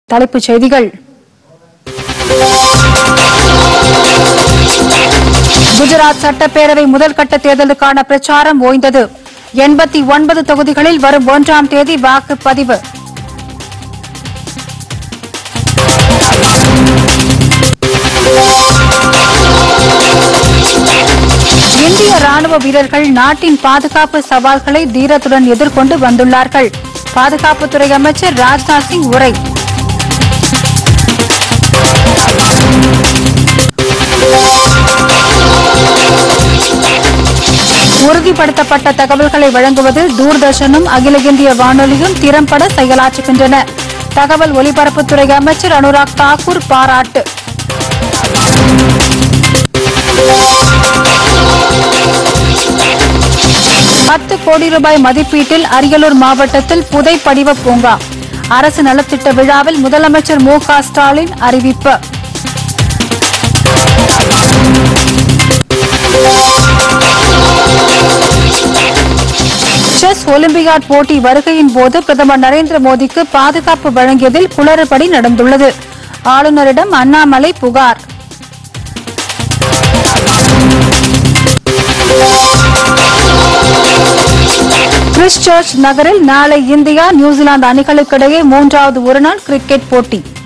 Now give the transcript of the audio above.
தலைப்புச் செய்திகள் குஜராத் சட்டப்பேரவை முதல்கட்ட தேர்தலுக்கான பிரச்சாரம் ஓய்ந்தது எண்பத்தி ஒன்பது தொகுதிகளில் வரும் ஒன்றாம் தேதி வாக்குப்பதிவு இந்திய ராணுவ வீரர்கள் நாட்டின் பாதுகாப்பு சவால்களை தீரத்துடன் எதிர்கொண்டு வந்துள்ளார்கள் பாதுகாப்புத்துறை அமைச்சர் ராஜ்நாத் சிங் உரை உறுதிப்படுத்தப்பட்ட தகவல்களை வழங்குவதில் தூர்தர்ஷனும் அகில இந்திய வானொலியும் திறம்பட செயலாற்றுகின்றன தகவல் ஒலிபரப்புத்துறை அமைச்சர் அனுராக் தாக்கூர் பாராட்டு பத்து கோடி ரூபாய் மதிப்பீட்டில் அரியலூர் மாவட்டத்தில் புதைப்படிவ பூங்கா அரசு நலத்திட்ட விழாவில் முதலமைச்சர் மு க ஸ்டாலின் அறிவிப்பு செஸ் ஒலிம்பியாட் போட்டி வருகையின் போது பிரதமர் நரேந்திர மோடிக்கு பாதுகாப்பு வழங்கியதில் குளறுபடி நடந்துள்ளது ஆளுநரிடம் அண்ணாமலை புகார் கிறிஸ்ட் சர்ச் நகரில் நாளை இந்தியா நியூசிலாந்து அணிகளுக்கிடையே மூன்றாவது ஒருநாள் கிரிக்கெட் போட்டி